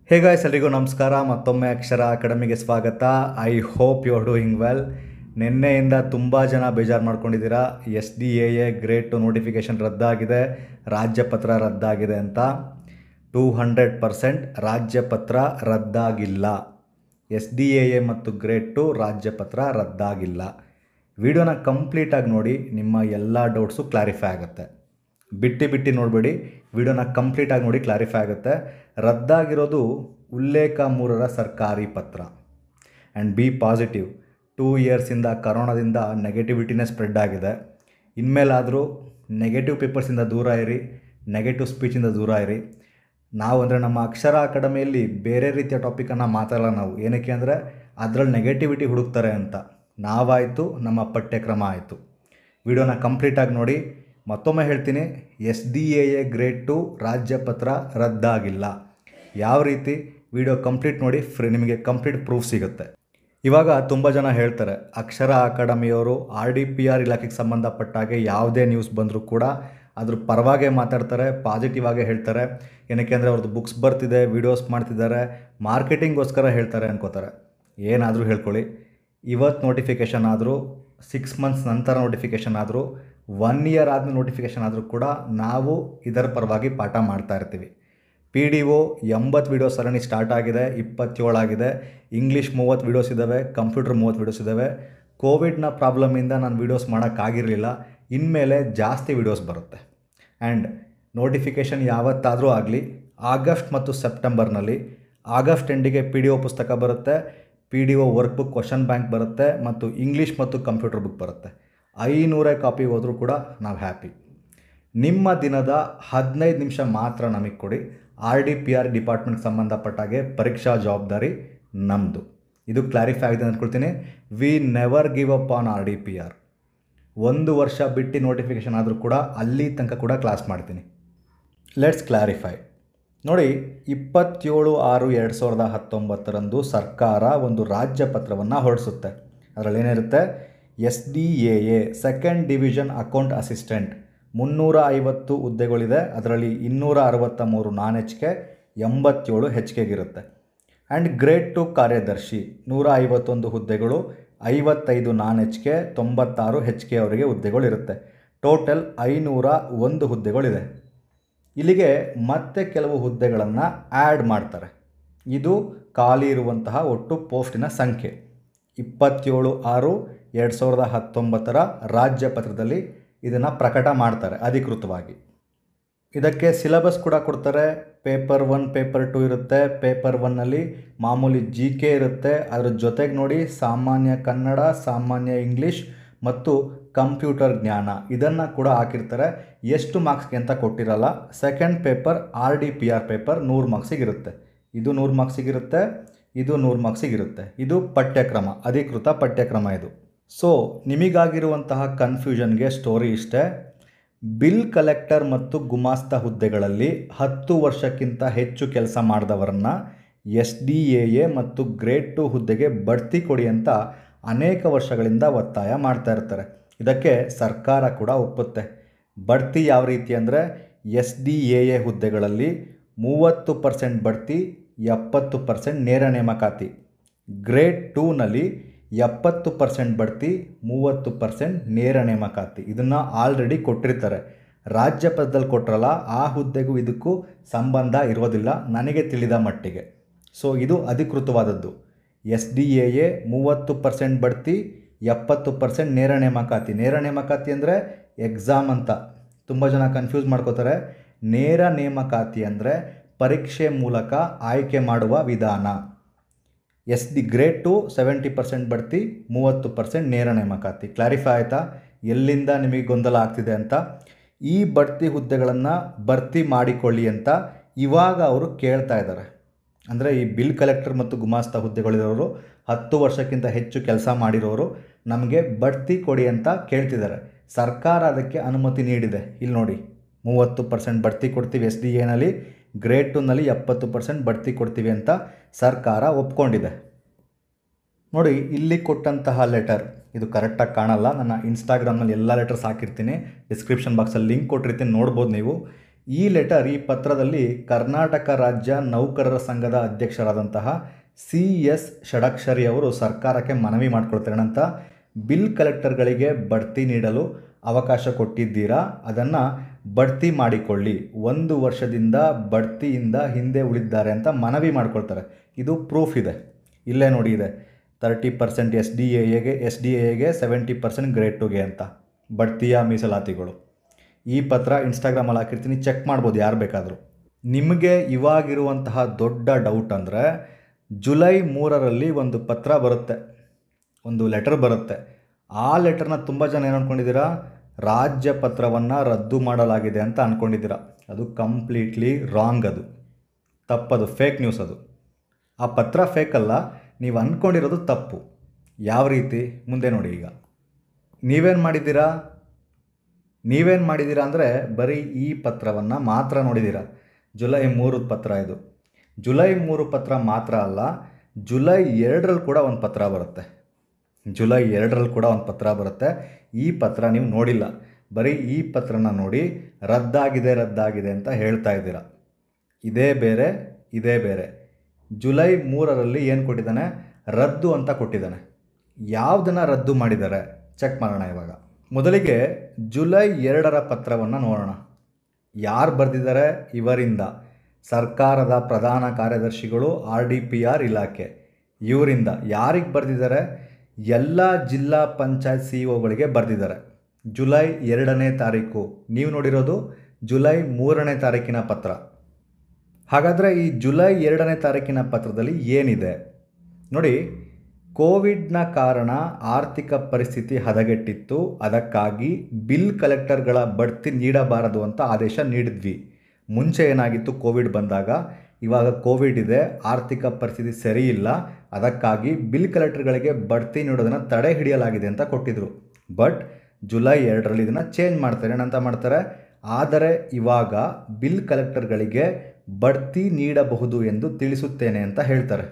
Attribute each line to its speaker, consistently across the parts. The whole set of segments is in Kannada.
Speaker 1: ಹೇ ಗಾಯ್ಸ್ ಎಲ್ರಿಗೂ ನಮಸ್ಕಾರ ಮತ್ತೊಮ್ಮೆ ಅಕ್ಷರ ಅಕಾಡೆಮಿಗೆ ಸ್ವಾಗತ I hope you are doing well ನಿನ್ನೆಯಿಂದ ತುಂಬ ಜನ ಬೇಜಾರು ಮಾಡ್ಕೊಂಡಿದ್ದೀರಾ S D A A grade two notification ರದ್ದಾಗಿದೆ ರಾಜ್ಯಪತ್ರ ರದ್ದಾಗಿದೆ ಅಂತ ಟೂ ಹಂಡ್ರೆಡ್ ಪರ್ಸೆಂಟ್ ರಾಜ್ಯಪತ್ರ ರದ್ದಾಗಿಲ್ಲ ಎಸ್ ಡಿ ಎ ಎ ಮತ್ತು ಗ್ರೇಟ್ ಟು ರಾಜ್ಯಪತ್ರ ರದ್ದಾಗಿಲ್ಲ ವಿಡಿಯೋನ ಕಂಪ್ಲೀಟಾಗಿ ನೋಡಿ ನಿಮ್ಮ ಎಲ್ಲ ಡೌಟ್ಸು ಕ್ಲಾರಿಫೈ ಆಗುತ್ತೆ ಬಿಟ್ಟು ಬಿಟ್ಟು ನೋಡಬೇಡಿ ವಿಡಿಯೋನ ಕಂಪ್ಲೀಟಾಗಿ ನೋಡಿ ಕ್ಲಾರಿಫೈ ಆಗುತ್ತೆ ರದ್ದಾಗಿರೋದು ಉಲ್ಲೇಖ ಮೂರರ ಸರ್ಕಾರಿ ಪತ್ರ ಆ್ಯಂಡ್ ಬಿ ಪಾಸಿಟಿವ್ ಟೂ ಇಯರ್ಸಿಂದ ಕರೋನಾದಿಂದ ನೆಗೆಟಿವಿಟಿನೇ ಸ್ಪ್ರೆಡ್ ಆಗಿದೆ ಇನ್ಮೇಲಾದರೂ ನೆಗೆಟಿವ್ ಪೇಪರ್ಸಿಂದ ದೂರ ಇರಿ ನೆಗೆಟಿವ್ ಸ್ಪೀಚಿಂದ ದೂರ ಇರಿ ನಾವು ಅಂದರೆ ನಮ್ಮ ಅಕ್ಷರ ಅಕಾಡೆಮಿಯಲ್ಲಿ ಬೇರೆ ರೀತಿಯ ಟಾಪಿಕನ್ನು ಮಾತಾಡಲ್ಲ ನಾವು ಏನಕ್ಕೆ ಅಂದರೆ ಅದರಲ್ಲಿ ನೆಗೆಟಿವಿಟಿ ಹುಡುಕ್ತಾರೆ ಅಂತ ನಾವಾಯಿತು ನಮ್ಮ ಪಠ್ಯಕ್ರಮ ಆಯಿತು ವಿಡಿಯೋನ ಕಂಪ್ಲೀಟಾಗಿ ನೋಡಿ ಮತ್ತೊಮ್ಮೆ ಹೇಳ್ತೀನಿ S D A A grade two ರಾಜ್ಯಪತ್ರ ರದ್ದಾಗಿಲ್ಲ ಯಾವ ರೀತಿ ವಿಡಿಯೋ ಕಂಪ್ಲೀಟ್ ನೋಡಿ ಫ್ರೀ ನಿಮಗೆ ಕಂಪ್ಲೀಟ್ ಪ್ರೂಫ್ ಸಿಗುತ್ತೆ ಇವಾಗ ತುಂಬ ಜನ ಹೇಳ್ತಾರೆ ಅಕ್ಷರ ಅಕಾಡೆಮಿಯವರು ಆರ್ ಡಿ ಪಿ ಆರ್ ಇಲಾಖೆಗೆ ಸಂಬಂಧಪಟ್ಟ ಹಾಗೆ ಯಾವುದೇ ನ್ಯೂಸ್ ಬಂದರೂ ಕೂಡ ಅದ್ರ ಪರವಾಗೇ ಮಾತಾಡ್ತಾರೆ ಪಾಸಿಟಿವ್ ಆಗೇ ಹೇಳ್ತಾರೆ ಏನಕ್ಕೆ ಅಂದರೆ ಅವ್ರದ್ದು ಬುಕ್ಸ್ ಬರ್ತಿದೆ ವೀಡಿಯೋಸ್ ಮಾಡ್ತಿದ್ದಾರೆ ಮಾರ್ಕೆಟಿಂಗ್ಗೋಸ್ಕರ ಹೇಳ್ತಾರೆ ಅನ್ಕೋತಾರೆ ಏನಾದರೂ ಹೇಳ್ಕೊಳ್ಳಿ ಇವತ್ತು ನೋಟಿಫಿಕೇಷನ್ ಆದರೂ ಸಿಕ್ಸ್ ಮಂತ್ಸ್ ನಂತರ ನೋಟಿಫಿಕೇಷನ್ ಆದರೂ ಒನ್ ಇಯರ್ ಆದಮೇಲೆ ನೋಟಿಫಿಕೇಷನ್ ಆದರೂ ಕೂಡ ನಾವು ಇದರ ಪರವಾಗಿ ಪಾಠ ಮಾಡ್ತಾ ಇರ್ತೀವಿ ಪಿ ಡಿ ಒ ಎಂಬತ್ತು ವೀಡಿಯೋ ಸರಣಿ ಸ್ಟಾರ್ಟ್ ಆಗಿದೆ ಇಪ್ಪತ್ತೇಳಾಗಿದೆ ಇಂಗ್ಲೀಷ್ ಮೂವತ್ತು ವೀಡಿಯೋಸ್ ಇದ್ದಾವೆ ಕಂಪ್ಯೂಟರ್ ಮೂವತ್ತು ವೀಡಿಯೋಸ್ ಇದ್ದಾವೆ ಕೋವಿಡ್ನ ಪ್ರಾಬ್ಲಮಿಂದ ನಾನು ವೀಡಿಯೋಸ್ ಮಾಡೋಕ್ಕಾಗಿರಲಿಲ್ಲ ಇನ್ಮೇಲೆ ಜಾಸ್ತಿ ವೀಡಿಯೋಸ್ ಬರುತ್ತೆ ಆ್ಯಂಡ್ ನೋಟಿಫಿಕೇಷನ್ ಯಾವತ್ತಾದರೂ ಆಗಲಿ ಆಗಸ್ಟ್ ಮತ್ತು ಸೆಪ್ಟೆಂಬರ್ನಲ್ಲಿ ಆಗಸ್ಟ್ ಎಂಡಿಗೆ ಪಿ ಡಿ ಒ ಪುಸ್ತಕ ಬರುತ್ತೆ P D O work book question bank ಬರುತ್ತೆ ಮತ್ತು ಇಂಗ್ಲೀಷ್ ಮತ್ತು ಕಂಪ್ಯೂಟರ್ ಬುಕ್ ಬರುತ್ತೆ ಐನೂರೇ ಕಾಪಿ ಹೋದರೂ ಕೂಡ ನಾವು ಹ್ಯಾಪಿ ನಿಮ್ಮ ದಿನದ ಹದಿನೈದು ನಿಮಿಷ ಮಾತ್ರ ನಮಗೆ ಕೊಡಿ ಆರ್ ಡಿ ಪಿ ಆರ್ ಡಿಪಾರ್ಟ್ಮೆಂಟ್ಗೆ ಸಂಬಂಧಪಟ್ಟಾಗೆ ಪರೀಕ್ಷಾ ಜವಾಬ್ದಾರಿ ನಮ್ಮದು ಇದು ಕ್ಲಾರಿಫೈ ಆಗಿದೆ ಅಂದ್ಕೊಳ್ತೀನಿ we never give up on R D P R ಒಂದು ವರ್ಷ ಬಿಟ್ಟು ನೋಟಿಫಿಕೇಷನ್ ಆದರೂ ಕೂಡ ಅಲ್ಲಿ ತನಕ ಕೂಡ ಕ್ಲಾಸ್ ಮಾಡ್ತೀನಿ ಲೆಟ್ಸ್ ಕ್ಲಾರಿಫೈ ನೋಡಿ ಇಪ್ಪತ್ತೇಳು ಆರು ಎರಡು ಸಾವಿರದ ಹತ್ತೊಂಬತ್ತರಂದು ಸರ್ಕಾರ ಒಂದು ರಾಜ್ಯ ಪತ್ರವನ್ನು ಹೊರಡಿಸುತ್ತೆ ಅದರಲ್ಲಿ ಏನಿರುತ್ತೆ S D A A second division account assistant ಮುನ್ನೂರ ಐವತ್ತು ಹುದ್ದೆಗಳಿದೆ ಅದರಲ್ಲಿ ಇನ್ನೂರ ಅರವತ್ತ ಮೂರು ನಾನ್ ಎಚ್ ಕೆ ಎಂಬತ್ತೇಳು ಹೆಚ್ ಕೆಗಿರುತ್ತೆ ಆ್ಯಂಡ್ ಗ್ರೇಡ್ ಟು ಕಾರ್ಯದರ್ಶಿ ನೂರ ಐವತ್ತೊಂದು ಹುದ್ದೆಗಳು ಐವತ್ತೈದು ನಾನ್ ಎಚ್ ಕೆ ತೊಂಬತ್ತಾರು ಹೆಚ್ ಕೆ ಅವರಿಗೆ ಹುದ್ದೆಗಳಿರುತ್ತೆ ಟೋಟಲ್ ಐನೂರ ಒಂದು ಹುದ್ದೆಗಳಿದೆ ಇಲ್ಲಿಗೆ ಮತ್ತೆ ಕೆಲವು ಹುದ್ದೆಗಳನ್ನು ಆ್ಯಡ್ ಮಾಡ್ತಾರೆ ಇದು ಖಾಲಿ ಇರುವಂತಹ ಒಟ್ಟು ಪೋಸ್ಟಿನ ಸಂಖ್ಯೆ ಇಪ್ಪತ್ತೇಳು ಆರು ಎರಡು ಸಾವಿರದ ಹತ್ತೊಂಬತ್ತರ ರಾಜ್ಯ ಪತ್ರದಲ್ಲಿ ಇದನ್ನು ಪ್ರಕಟ ಮಾಡ್ತಾರೆ ಅಧಿಕೃತವಾಗಿ ಇದಕ್ಕೆ ಸಿಲೆಬಸ್ ಕೂಡ ಕೊಡ್ತಾರೆ ಪೇಪರ್ ಒನ್ ಪೇಪರ್ ಟು ಇರುತ್ತೆ ಪೇಪರ್ ಒನ್ನಲ್ಲಿ ಮಾಮೂಲಿ ಜಿ ಕೆ ಇರುತ್ತೆ ಅದ್ರ ಜೊತೆಗೆ ನೋಡಿ ಸಾಮಾನ್ಯ ಕನ್ನಡ ಸಾಮಾನ್ಯ ಇಂಗ್ಲೀಷ್ ಮತ್ತು ಕಂಪ್ಯೂಟರ್ ಜ್ಞಾನ ಇದನ್ನು ಕೂಡ ಹಾಕಿರ್ತಾರೆ ಎಷ್ಟು ಮಾರ್ಕ್ಸ್ಗೆ ಅಂತ ಕೊಟ್ಟಿರಲ್ಲ second paper R D P R paper ನೂರು ಮಾರ್ಕ್ಸಿಗಿರುತ್ತೆ ಇದು ನೂರು ಮಾರ್ಕ್ಸಿಗಿರುತ್ತೆ ಇದು ನೂರು ಮಾರ್ಕ್ಸಿಗಿರುತ್ತೆ ಇದು ಪಠ್ಯಕ್ರಮ ಅಧಿಕೃತ ಪಠ್ಯಕ್ರಮ ಇದು ಸೊ ನಿಮಗಾಗಿರುವಂತಹ ಕನ್ಫ್ಯೂಷನ್ಗೆ ಸ್ಟೋರಿ ಇಷ್ಟೇ ಬಿಲ್ ಕಲೆಕ್ಟರ್ ಮತ್ತು ಗುಮಾಸ್ತ ಹುದ್ದೆಗಳಲ್ಲಿ ಹತ್ತು ವರ್ಷಕ್ಕಿಂತ ಹೆಚ್ಚು ಕೆಲಸ ಮಾಡಿದವರನ್ನು ಎಸ್ ಡಿ ಎ ಎ ಮತ್ತು ಗ್ರೇಡ್ ಟು ಹುದ್ದೆಗೆ ಬಡ್ತಿ ಕೊಡಿ ಅಂತ ಅನೇಕ ವರ್ಷಗಳಿಂದ ಒತ್ತಾಯ ಮಾಡ್ತಾ ಇರ್ತಾರೆ ಇದಕ್ಕೆ ಸರ್ಕಾರ ಕೂಡ ಒಪ್ಪುತ್ತೆ ಬಡ್ತಿ ಯಾವ ರೀತಿ ಅಂದರೆ ಎಸ್ ಡಿ ಎ ಎ ಹುದ್ದೆಗಳಲ್ಲಿ ಮೂವತ್ತು ಪರ್ಸೆಂಟ್ ಬಡ್ತಿ ಎಪ್ಪತ್ತು ಪರ್ಸೆಂಟ್ ನೇರ ನೇಮಕಾತಿ ಗ್ರೇಡ್ ಟೂನಲ್ಲಿ ಎಪ್ಪತ್ತು ಪರ್ಸೆಂಟ್ ಬಡ್ತಿ ಮೂವತ್ತು ಪರ್ಸೆಂಟ್ ನೇರ ನೇಮಕಾತಿ ಇದನ್ನು ಆಲ್ರೆಡಿ ಕೊಟ್ಟಿರ್ತಾರೆ ರಾಜ್ಯ ಪದದಲ್ಲಿ ಕೊಟ್ಟರಲ್ಲ ಆ ಹುದ್ದೆಗೂ ಇದಕ್ಕೂ ಸಂಬಂಧ ಇರೋದಿಲ್ಲ ನನಗೆ ತಿಳಿದ ಮಟ್ಟಿಗೆ ಸೊ ಇದು ಅಧಿಕೃತವಾದದ್ದು ಎಸ್ ಡಿ ಎ ಎ ಮೂವತ್ತು ಪರ್ಸೆಂಟ್ ಬಡ್ತಿ ಎಪ್ಪತ್ತು ಪರ್ಸೆಂಟ್ ನೇರ ನೇಮಕಾತಿ ನೇರ ನೇಮಕಾತಿ ಅಂದರೆ ಎಕ್ಸಾಮ್ ಅಂತ ತುಂಬ ಜನ ಕನ್ಫ್ಯೂಸ್ ಮಾಡ್ಕೋತಾರೆ ನೇರ ನೇಮಕಾತಿ ಅಂದರೆ ಪರೀಕ್ಷೆ ಮೂಲಕ ಆಯ್ಕೆ ಮಾಡುವ ವಿಧಾನ S D grade two seventy percent ಬಡ್ತಿ ಮೂವತ್ತು ಪರ್ಸೆಂಟ್ ನೇರ ನೇಮಕಾತಿ ಕ್ಲಾರಿಫೈ ಆಯಿತಾ ಎಲ್ಲಿಂದ ನಿಮಗೆ ಗೊಂದಲ ಆಗ್ತಿದೆ ಅಂತ ಈ ಬಡ್ತಿ ಹುದ್ದೆಗಳನ್ನು ಭರ್ತಿ ಮಾಡಿಕೊಳ್ಳಿ ಅಂತ ಇವಾಗ ಅವರು ಕೇಳ್ತಾ ಇದ್ದಾರೆ ಅಂದರೆ ಈ ಬಿಲ್ ಕಲೆಕ್ಟರ್ ಮತ್ತು ಗುಮಾಸ್ತ ಹುದ್ದೆಗಳಿರೋರು ಹತ್ತು ವರ್ಷಕ್ಕಿಂತ ಹೆಚ್ಚು ಕೆಲಸ ಮಾಡಿರೋರು ನಮಗೆ ಬಡ್ತಿ ಕೊಡಿ ಅಂತ ಕೇಳ್ತಿದ್ದಾರೆ ಸರ್ಕಾರ ಅದಕ್ಕೆ ಅನುಮತಿ ನೀಡಿದೆ ಇಲ್ಲಿ ನೋಡಿ ಮೂವತ್ತು ಪರ್ಸೆಂಟ್ ಬಡ್ತಿ ಕೊಡ್ತೀವಿ ಎಸ್ ಡಿ ಎನಲ್ಲಿ ಗ್ರೇಡ್ ಟೂನಲ್ಲಿ ಎಪ್ಪತ್ತು ಪರ್ಸೆಂಟ್ ಬಡ್ತಿ ಕೊಡ್ತೀವಿ ಅಂತ ಸರ್ಕಾರ ಒಪ್ಕೊಂಡಿದೆ ನೋಡಿ ಇಲ್ಲಿ ಕೊಟ್ಟಂತಹ ಲೆಟರ್ ಇದು ಕರೆಕ್ಟಾಗಿ ಕಾಣಲ್ಲ ನನ್ನ ಇನ್ಸ್ಟಾಗ್ರಾಮ್ನಲ್ಲಿ ಎಲ್ಲ ಲೆಟರ್ಸ್ ಹಾಕಿರ್ತೀನಿ ಡಿಸ್ಕ್ರಿಪ್ಷನ್ ಬಾಕ್ಸಲ್ಲಿ ಲಿಂಕ್ ಕೊಟ್ಟಿರ್ತೀನಿ ನೋಡ್ಬೋದು ನೀವು ಈ ಲೆಟರ್ ಈ ಪತ್ರದಲ್ಲಿ ಕರ್ನಾಟಕ ರಾಜ್ಯ ನೌಕರರ ಸಂಘದ ಅಧ್ಯಕ್ಷರಾದಂತಹ ಸಿ ಎಸ್ ಷಡಕ್ಷರಿ ಅವರು ಸರ್ಕಾರಕ್ಕೆ ಮನವಿ ಮಾಡ್ಕೊಳ್ತಾರೆ ಏನಂತ ಬಿಲ್ ಕಲೆಕ್ಟರ್ಗಳಿಗೆ ಬಡ್ತಿ ನೀಡಲು ಅವಕಾಶ ಕೊಟ್ಟಿದ್ದೀರಾ ಅದನ್ನು ಬಡ್ತಿ ಮಾಡಿಕೊಳ್ಳಿ ಒಂದು ವರ್ಷದಿಂದ ಬಡ್ತಿಯಿಂದ ಹಿಂದೆ ಉಳಿದಿದ್ದಾರೆ ಅಂತ ಮನವಿ ಮಾಡ್ಕೊಳ್ತಾರೆ ಇದು ಪ್ರೂಫ್ ಇದೆ ಇಲ್ಲೇ ನೋಡಿ ಇದೆ ತರ್ಟಿ ಪರ್ಸೆಂಟ್ ಎಸ್ ಡಿ ಎಗೆ ಎಸ್ ಡಿ ಎಗೆ ಸೆವೆಂಟಿ ಪರ್ಸೆಂಟ್ ಗ್ರೇಡ್ ಟುಗೆ ಅಂತ ಬಡ್ತಿಯ ಮೀಸಲಾತಿಗಳು ಈ ಪತ್ರ ಇನ್ಸ್ಟಾಗ್ರಾಮಲ್ಲಿ ಹಾಕಿರ್ತೀನಿ ಚೆಕ್ ಮಾಡ್ಬೋದು ಯಾರು ಬೇಕಾದರೂ ನಿಮಗೆ ಇವಾಗಿರುವಂತಹ ದೊಡ್ಡ ಡೌಟ್ ಅಂದರೆ ಜುಲೈ ಮೂರರಲ್ಲಿ ಒಂದು ಪತ್ರ ಬರುತ್ತೆ ಒಂದು ಲೆಟರ್ ಬರುತ್ತೆ ಆ ಲೆಟರ್ನ ತುಂಬ ಜನ ಏನು ಅಂದ್ಕೊಂಡಿದ್ದೀರಾ ರಾಜ್ಯ ಪತ್ರವನ್ನು ರದ್ದು ಮಾಡಲಾಗಿದೆ ಅಂತ ಅಂದ್ಕೊಂಡಿದ್ದೀರಾ ಅದು ಕಂಪ್ಲೀಟ್ಲಿ ರಾಂಗ್ ಅದು ತಪ್ಪದು ಫೇಕ್ ನ್ಯೂಸ್ ಅದು ಆ ಪತ್ರ ಫೇಕ್ ಅಲ್ಲ ನೀವು ಅಂದ್ಕೊಂಡಿರೋದು ತಪ್ಪು ಯಾವ ರೀತಿ ಮುಂದೆ ನೋಡಿ ಈಗ ನೀವೇನು ಮಾಡಿದ್ದೀರಾ ನೀವೇನು ಮಾಡಿದ್ದೀರಾ ಅಂದರೆ ಬರೀ ಈ ಪತ್ರವನ್ನು ಮಾತ್ರ ನೋಡಿದ್ದೀರಾ ಜುಲೈ ಮೂರು ಪತ್ರ ಇದು ಜುಲೈ ಮೂರು ಪತ್ರ ಮಾತ್ರ ಅಲ್ಲ ಜುಲೈ ಎರಡರಲ್ಲಿ ಕೂಡ ಒಂದು ಪತ್ರ ಬರುತ್ತೆ ಜುಲೈ ಎರಡರಲ್ಲಿ ಕೂಡ ಒಂದು ಪತ್ರ ಬರುತ್ತೆ ಈ ಪತ್ರ ನೀವು ನೋಡಿಲ್ಲ ಬರೀ ಈ ಪತ್ರನ ನೋಡಿ ರದ್ದಾಗಿದೆ ರದ್ದಾಗಿದೆ ಅಂತ ಹೇಳ್ತಾ ಇದ್ದೀರಾ ಇದೇ ಬೇರೆ ಇದೇ ಬೇರೆ ಜುಲೈ ಮೂರರಲ್ಲಿ ಏನು ಕೊಟ್ಟಿದ್ದಾನೆ ರದ್ದು ಅಂತ ಕೊಟ್ಟಿದ್ದಾನೆ ಯಾವುದನ್ನು ರದ್ದು ಮಾಡಿದ್ದಾರೆ ಚೆಕ್ ಮಾಡೋಣ ಇವಾಗ ಮೊದಲಿಗೆ ಜುಲೈ ಎರಡರ ಪತ್ರವನ್ನು ನೋಡೋಣ ಯಾರು ಬರೆದಿದ್ದಾರೆ ಇವರಿಂದ ಸರ್ಕಾರದ ಪ್ರಧಾನ ಕಾರ್ಯದರ್ಶಿಗಳು ಆರ್ ಡಿ ಪಿ ಆರ್ ಇಲಾಖೆ ಇವರಿಂದ ಯಾರಿಗೆ ಬರೆದಿದ್ದಾರೆ ಎಲ್ಲ ಜಿಲ್ಲಾ ಪಂಚಾಯತ್ ಸಿ ಒಗಳಿಗೆ ಬರೆದಿದ್ದಾರೆ ಜುಲೈ ಎರಡನೇ ತಾರೀಕು ನೀವು ನೋಡಿರೋದು ಜುಲೈ ಮೂರನೇ ತಾರೀಕಿನ ಪತ್ರ ಹಾಗಾದರೆ ಈ ಜುಲೈ ಎರಡನೇ ತಾರೀಕಿನ ಪತ್ರದಲ್ಲಿ ಏನಿದೆ ನೋಡಿ ಕೋವಿಡ್ನ ಕಾರಣ ಆರ್ಥಿಕ ಪರಿಸ್ಥಿತಿ ಹದಗೆಟ್ಟಿತ್ತು ಅದಕ್ಕಾಗಿ ಬಿಲ್ ಕಲೆಕ್ಟರ್ಗಳ ಬಡ್ತಿ ನೀಡಬಾರದು ಅಂತ ಆದೇಶ ನೀಡಿದ್ವಿ ಮುಂಚೆ ಏನಾಗಿತ್ತು ಕೋವಿಡ್ ಬಂದಾಗ ಇವಾಗ ಕೋವಿಡ್ ಇದೆ ಆರ್ಥಿಕ ಪರಿಸ್ಥಿತಿ ಸರಿ ಇಲ್ಲ ಅದಕ್ಕಾಗಿ ಬಿಲ್ ಕಲೆಕ್ಟರ್ಗಳಿಗೆ ಬಡ್ತಿ ನೀಡೋದನ್ನು ತಡೆ ಹಿಡಿಯಲಾಗಿದೆ ಅಂತ ಕೊಟ್ಟಿದ್ರು ಬಟ್ ಜುಲೈ ಎರಡರಲ್ಲಿ ಇದನ್ನು ಚೇಂಜ್ ಮಾಡ್ತಾರೆ ಏನಂತ ಮಾಡ್ತಾರೆ ಆದರೆ ಇವಾಗ ಬಿಲ್ ಕಲೆಕ್ಟರ್ಗಳಿಗೆ ಬಡ್ತಿ ನೀಡಬಹುದು ಎಂದು ತಿಳಿಸುತ್ತೇನೆ ಅಂತ ಹೇಳ್ತಾರೆ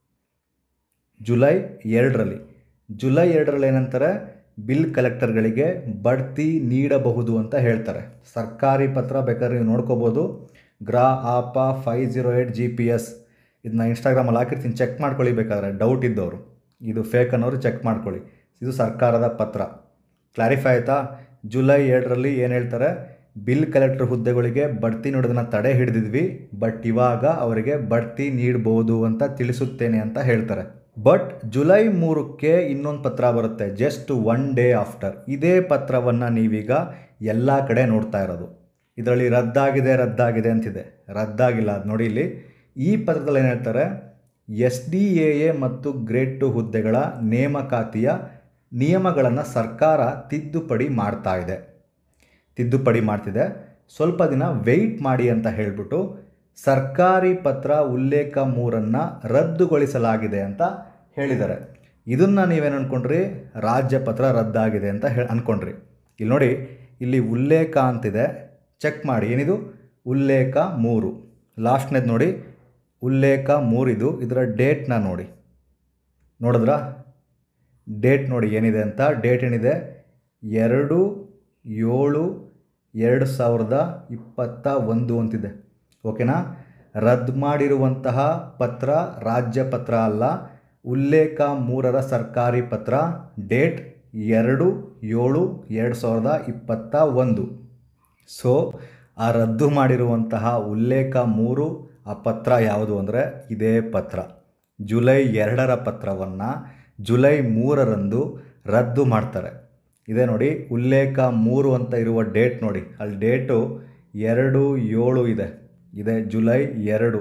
Speaker 1: ಜುಲೈ ಎರಡರಲ್ಲಿ ಜುಲೈ ಎರಡರಲ್ಲಿ ಏನಂತಾರೆ ಬಿಲ್ ಕಲೆಕ್ಟರ್ಗಳಿಗೆ ಬಡ್ತಿ ನೀಡಬಹುದು ಅಂತ ಹೇಳ್ತಾರೆ ಸರ್ಕಾರಿ ಪತ್ರ ಬೇಕಾದ್ರೆ ನೀವು ನೋಡ್ಕೋಬೋದು ಗ್ರಾ ಆಪ ಫೈ zero eight G P S ಇದನ್ನ ಇನ್ಸ್ಟಾಗ್ರಾಮಲ್ಲಿ ಹಾಕಿರ್ತೀನಿ ಚೆಕ್ ಮಾಡ್ಕೊಳ್ಳಿ ಬೇಕಾದ್ರೆ ಡೌಟ್ ಇದ್ದವರು ಇದು ಫೇಕ್ ಅನ್ನೋರು ಚೆಕ್ ಮಾಡ್ಕೊಳ್ಳಿ ಇದು ಸರ್ಕಾರದ ಪತ್ರ ಕ್ಲಾರಿಫೈ ಆಯಿತಾ ಜುಲೈ ಎರಡರಲ್ಲಿ ಏನು ಹೇಳ್ತಾರೆ ಬಿಲ್ ಕಲೆಕ್ಟರ್ ಹುದ್ದೆಗಳಿಗೆ ಬಡ್ತಿ ನೀಡೋದನ್ನು ತಡೆ ಹಿಡಿದಿದ್ವಿ ಬಟ್ ಇವಾಗ ಅವರಿಗೆ ಬಡ್ತಿ ನೀಡ್ಬೋದು ಅಂತ ತಿಳಿಸುತ್ತೇನೆ ಅಂತ ಹೇಳ್ತಾರೆ ಬಟ್ ಜುಲೈ ಮೂರಕ್ಕೆ ಇನ್ನೊಂದು ಪತ್ರ ಬರುತ್ತೆ ಜಸ್ಟ್ ಒನ್ ಡೇ ಆಫ್ಟರ್ ಇದೇ ಪತ್ರವನ್ನು ನೀವೀಗ ಎಲ್ಲ ಕಡೆ ನೋಡ್ತಾ ಇರೋದು ಇದರಲ್ಲಿ ರದ್ದಾಗಿದೆ ರದ್ದಾಗಿದೆ ಅಂತಿದೆ ರದ್ದಾಗಿಲ್ಲ ಅದು ನೋಡಿ ಇಲ್ಲಿ ಈ ಪತ್ರದಲ್ಲಿ ಏನು ಹೇಳ್ತಾರೆ ಎಸ್ ಡಿ ಎ ಎ ಮತ್ತು ಗ್ರೇಡ್ ಟು ಹುದ್ದೆಗಳ ನೇಮಕಾತಿಯ ನಿಯಮಗಳನ್ನು ಸರ್ಕಾರ ತಿದ್ದುಪಡಿ ಮಾಡ್ತಾ ಇದೆ ತಿದ್ದುಪಡಿ ಮಾಡ್ತಿದೆ ಸ್ವಲ್ಪ ದಿನ ವೆಯ್ಟ್ ಮಾಡಿ ಅಂತ ಹೇಳಿಬಿಟ್ಟು ಸರ್ಕಾರಿ ಪತ್ರ ಉಲ್ಲೇಖ ಮೂರನ್ನು ರದ್ದುಗೊಳಿಸಲಾಗಿದೆ ಅಂತ ಹೇಳಿದ್ದಾರೆ ಇದನ್ನು ನೀವೇನು ಅಂದ್ಕೊಂಡ್ರಿ ರಾಜ್ಯ ಪತ್ರ ರದ್ದಾಗಿದೆ ಅಂತ ಹೇಳಿ ಅಂದ್ಕೊಂಡ್ರಿ ಇಲ್ಲಿ ನೋಡಿ ಇಲ್ಲಿ ಉಲ್ಲೇಖ ಅಂತಿದೆ ಚೆಕ್ ಮಾಡಿ ಏನಿದು ಉಲ್ಲೇಖ ಮೂರು ಲಾಸ್ಟ್ನೇದು ನೋಡಿ ಉಲ್ಲೇಖ ಮೂರಿದು ಇದರ ಡೇಟ್ನ ನೋಡಿ ನೋಡಿದ್ರಾ ಡೇಟ್ ನೋಡಿ ಏನಿದೆ ಅಂತ ಡೇಟ್ ಏನಿದೆ ಎರಡು ಏಳು ಎರಡು ಸಾವಿರದ ಇಪ್ಪತ್ತ ಒಂದು ಅಂತಿದೆ ಓಕೆನಾ ರದ್ದು ಮಾಡಿರುವಂತಹ ಪತ್ರ ರಾಜ್ಯ ಪತ್ರ ಅಲ್ಲ ಉಲ್ಲೇಖ ಮೂರರ ಸರ್ಕಾರಿ ಪತ್ರ ಡೇಟ್ ಎರಡು ಏಳು ಎರಡು ಸಾವಿರದ ಇಪ್ಪತ್ತ ಒಂದು ಸೊ ಆ ರದ್ದು ಮಾಡಿರುವಂತಹ ಉಲ್ಲೇಖ ಮೂರು ಆ ಪತ್ರ ಯಾವುದು ಅಂದರೆ ಇದೇ ಪತ್ರ ಜುಲೈ ಎರಡರ ಪತ್ರವನ್ನು ಜುಲೈ ಮೂರರಂದು ರದ್ದು ಮಾಡ್ತಾರೆ ಇದೇ ನೋಡಿ ಉಲ್ಲೇಖ ಮೂರು ಅಂತ ಇರುವ ಡೇಟ್ ನೋಡಿ ಅಲ್ಲಿ ಡೇಟು ಎರಡು ಏಳು ಇದೆ ಇದೆ ಜುಲೈ ಎರಡು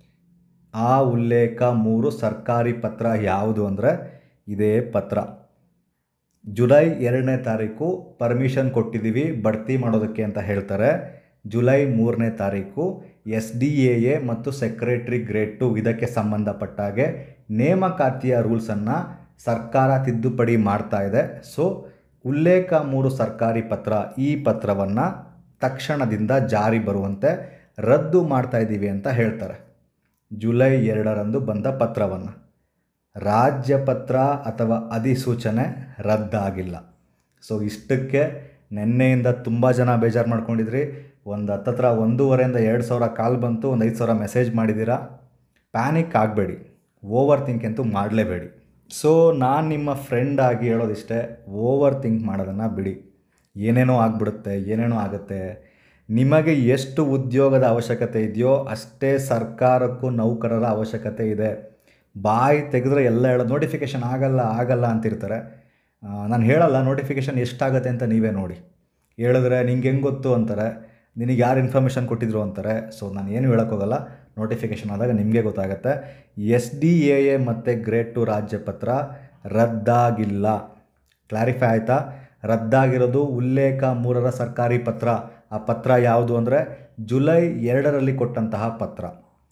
Speaker 1: ಆ ಉಲ್ಲೇಖ ಮೂರು ಸರ್ಕಾರಿ ಪತ್ರ ಯಾವುದು ಅಂದರೆ ಇದೇ ಪತ್ರ ಜುಲೈ ಎರಡನೇ ತಾರೀಕು ಪರ್ಮಿಷನ್ ಕೊಟ್ಟಿದ್ದೀವಿ ಬಡ್ತಿ ಮಾಡೋದಕ್ಕೆ ಅಂತ ಹೇಳ್ತಾರೆ ಜುಲೈ ಮೂರನೇ ತಾರೀಕು ಎಸ್ ಡಿ ಎ ಎ ಮತ್ತು ಸೆಕ್ರೆಟ್ರಿ ಗ್ರೇಡ್ ಟು ಇದಕ್ಕೆ ಸಂಬಂಧಪಟ್ಟಾಗೆ ನೇಮಕಾತಿಯ ರೂಲ್ಸನ್ನು ಸರ್ಕಾರ ತಿದ್ದುಪಡಿ ಮಾಡ್ತಾ ಇದೆ ಸೊ ಉಲ್ಲೇಖ ಮೂರು ಸರ್ಕಾರಿ ಪತ್ರ ಈ ಪತ್ರವನ್ನು ತಕ್ಷಣದಿಂದ ಜಾರಿ ಬರುವಂತೆ ರದ್ದು ಮಾಡ್ತಾ ಇದ್ದೀವಿ ಅಂತ ಹೇಳ್ತಾರೆ ಜುಲೈ ಎರಡರಂದು ಬಂದ ಪತ್ರವನ್ನು ರಾಜ್ಯ ಪತ್ರ ಅಥವಾ ಅಧಿಸೂಚನೆ ರದ್ದಾಗಿಲ್ಲ ಸೊ ಇಷ್ಟಕ್ಕೆ ನಿನ್ನೆಯಿಂದ ತುಂಬ ಜನ ಬೇಜಾರು ಮಾಡ್ಕೊಂಡಿದ್ರಿ ಒಂದು ಹತ್ತತ್ರ ಒಂದೂವರೆಯಿಂದ ಎರಡು ಸಾವಿರ ಕಾಲ್ ಬಂತು ಒಂದು ಐದು ಸಾವಿರ ಮೆಸೇಜ್ ಮಾಡಿದ್ದೀರಾ ಪ್ಯಾನಿಕ್ ಆಗಬೇಡಿ ಓವರ್ ಥಿಂಕ್ ಅಂತೂ ಮಾಡಲೇಬೇಡಿ ಸೊ ನಾನು ನಿಮ್ಮ ಫ್ರೆಂಡ್ ಆಗಿ ಹೇಳೋದಿಷ್ಟೇ ಓವರ್ ಥಿಂಕ್ ಮಾಡೋದನ್ನು ಬಿಡಿ ಏನೇನೋ ಆಗಿಬಿಡುತ್ತೆ ಏನೇನೋ ಆಗುತ್ತೆ ನಿಮಗೆ ಎಷ್ಟು ಉದ್ಯೋಗದ ಅವಶ್ಯಕತೆ ಇದೆಯೋ ಅಷ್ಟೇ ಸರ್ಕಾರಕ್ಕೂ ನೌಕರರ ಅವಶ್ಯಕತೆ ಇದೆ ಬಾಯಿ ತೆಗೆದ್ರೆ ಎಲ್ಲ ಹೇಳೋದು ನೋಟಿಫಿಕೇಷನ್ ಆಗಲ್ಲ ಆಗಲ್ಲ ಅಂತಿರ್ತಾರೆ ನಾನು ಹೇಳಲ್ಲ ನೋಟಿಫಿಕೇಷನ್ ಎಷ್ಟಾಗುತ್ತೆ ಅಂತ ನೀವೇ ನೋಡಿ ಹೇಳಿದ್ರೆ ನಿಂಗೆ ಹೆಂಗೆ ಗೊತ್ತು ಅಂತಾರೆ ನಿನಗೆ ಯಾರು ಇನ್ಫಾರ್ಮೇಷನ್ ಕೊಟ್ಟಿದ್ರು ಅಂತಾರೆ ಸೊ ನಾನು ಏನು ಹೇಳೋಕ್ಕೋಗಲ್ಲ ನೋಟಿಫಿಕೇಷನ್ ಆದಾಗ ನಿಮಗೆ ಗೊತ್ತಾಗುತ್ತೆ ಎಸ್ ಡಿ ಎ ಎ ಮತ್ತು ಗ್ರೇಡ್ ಟು ರಾಜ್ಯಪತ್ರ ರದ್ದಾಗಿಲ್ಲ ಕ್ಲಾರಿಫೈ ಆಯಿತಾ ರದ್ದಾಗಿರೋದು ಉಲ್ಲೇಖ ಮೂರರ ಸರ್ಕಾರಿ ಪತ್ರ ಆ ಪತ್ರ ಯಾವುದು ಅಂದರೆ ಜುಲೈ ಎರಡರಲ್ಲಿ ಕೊಟ್ಟಂತಹ ಪತ್ರ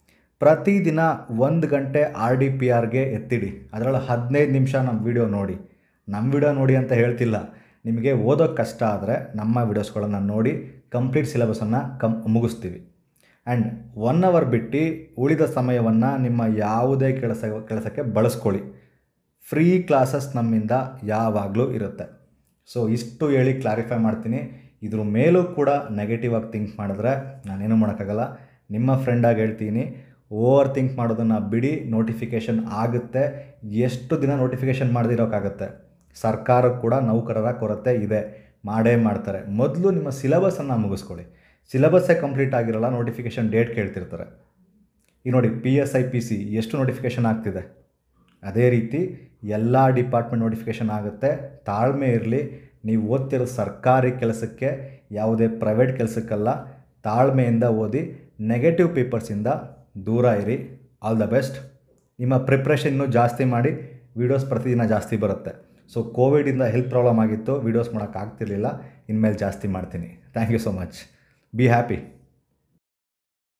Speaker 1: ಪ್ರತಿದಿನ ಒಂದು ಗಂಟೆ ಆರ್ ಡಿ ಪಿ ಆರ್ಗೆ ಎತ್ತಿಡಿ ಅದರಲ್ಲಿ ಹದಿನೈದು ನಿಮಿಷ ನಮ್ಮ ವಿಡಿಯೋ ನೋಡಿ ನಮ್ಮ ವಿಡಿಯೋ ನೋಡಿ ಅಂತ ಹೇಳ್ತಿಲ್ಲ ನಿಮಗೆ ಓದೋಕ್ಕೆ ಕಷ್ಟ ಆದರೆ ನಮ್ಮ ವಿಡಿಯೋಸ್ಗಳನ್ನು ನೋಡಿ ಕಂಪ್ಲೀಟ್ ಸಿಲೆಬಸನ್ನು ಕಮ್ ಮುಗಿಸ್ತೀವಿ ಆ್ಯಂಡ್ ಒನ್ ಅವರ್ ಬಿಟ್ಟು ಉಳಿದ ಸಮಯವನ್ನು ನಿಮ್ಮ ಯಾವುದೇ ಕೆಲಸ ಕೆಲಸಕ್ಕೆ ಬಳಸ್ಕೊಳ್ಳಿ ಫ್ರೀ ಕ್ಲಾಸಸ್ ನಮ್ಮಿಂದ ಯಾವಾಗಲೂ ಇರುತ್ತೆ ಸೊ ಇಷ್ಟು ಹೇಳಿ ಕ್ಲಾರಿಫೈ ಮಾಡ್ತೀನಿ ಇದ್ರ ಮೇಲೂ ಕೂಡ ನೆಗೆಟಿವ್ ಆಗಿ ಥಿಂಕ್ ಮಾಡಿದ್ರೆ ನಾನೇನು ಮಾಡೋಕ್ಕಾಗಲ್ಲ ನಿಮ್ಮ ಫ್ರೆಂಡಾಗಿ ಹೇಳ್ತೀನಿ ಓವರ್ ಥಿಂಕ್ ಮಾಡೋದನ್ನು ಬಿಡಿ ನೋಟಿಫಿಕೇಷನ್ ಆಗುತ್ತೆ ಎಷ್ಟು ದಿನ ನೋಟಿಫಿಕೇಷನ್ ಮಾಡದಿರೋಕ್ಕಾಗತ್ತೆ ಸರ್ಕಾರಕ್ಕೆ ಕೂಡ ನೌಕರರ ಕೊರತೆ ಇದೆ ಮಾಡೇ ಮಾಡ್ತಾರೆ ಮೊದಲು ನಿಮ್ಮ ಸಿಲೆಬಸನ್ನು ಮುಗಿಸ್ಕೊಳ್ಳಿ ಸಿಲೆಬಸ್ಸೇ ಕಂಪ್ಲೀಟ್ ಆಗಿರಲ್ಲ ನೋಟಿಫಿಕೇಷನ್ ಡೇಟ್ ಕೇಳ್ತಿರ್ತಾರೆ ಈಗ ನೋಡಿ P S I P C ಎಷ್ಟು ನೋಟಿಫಿಕೇಷನ್ ಆಗ್ತಿದೆ ಅದೇ ರೀತಿ ಎಲ್ಲ ಡಿಪಾರ್ಟ್ಮೆಂಟ್ ನೋಟಿಫಿಕೇಷನ್ ಆಗುತ್ತೆ ತಾಳ್ಮೆ ಇರಲಿ ನೀವು ಓದ್ತಿರೋ ಸರ್ಕಾರಿ ಕೆಲಸಕ್ಕೆ ಯಾವುದೇ ಪ್ರೈವೇಟ್ ಕೆಲಸಕ್ಕಲ್ಲ ತಾಳ್ಮೆಯಿಂದ ಓದಿ ನೆಗೆಟಿವ್ ಪೇಪರ್ಸಿಂದ ದೂರ ಇರಿ ಆಲ್ ದ ಬೆಸ್ಟ್ ನಿಮ್ಮ ಪ್ರಿಪ್ರೇಷನ್ ಇನ್ನೂ ಜಾಸ್ತಿ ಮಾಡಿ ವೀಡಿಯೋಸ್ ಪ್ರತಿದಿನ ಜಾಸ್ತಿ ಬರುತ್ತೆ ಸೊ ಕೋವಿಡಿಂದ ಹೆಲ್ತ್ ಪ್ರಾಬ್ಲಮ್ ಆಗಿತ್ತು ವೀಡಿಯೋಸ್ ಮಾಡೋಕ್ಕಾಗ್ತಿರ್ಲಿಲ್ಲ ಇನ್ಮೇಲೆ ಜಾಸ್ತಿ ಮಾಡ್ತೀನಿ thank you so much be happy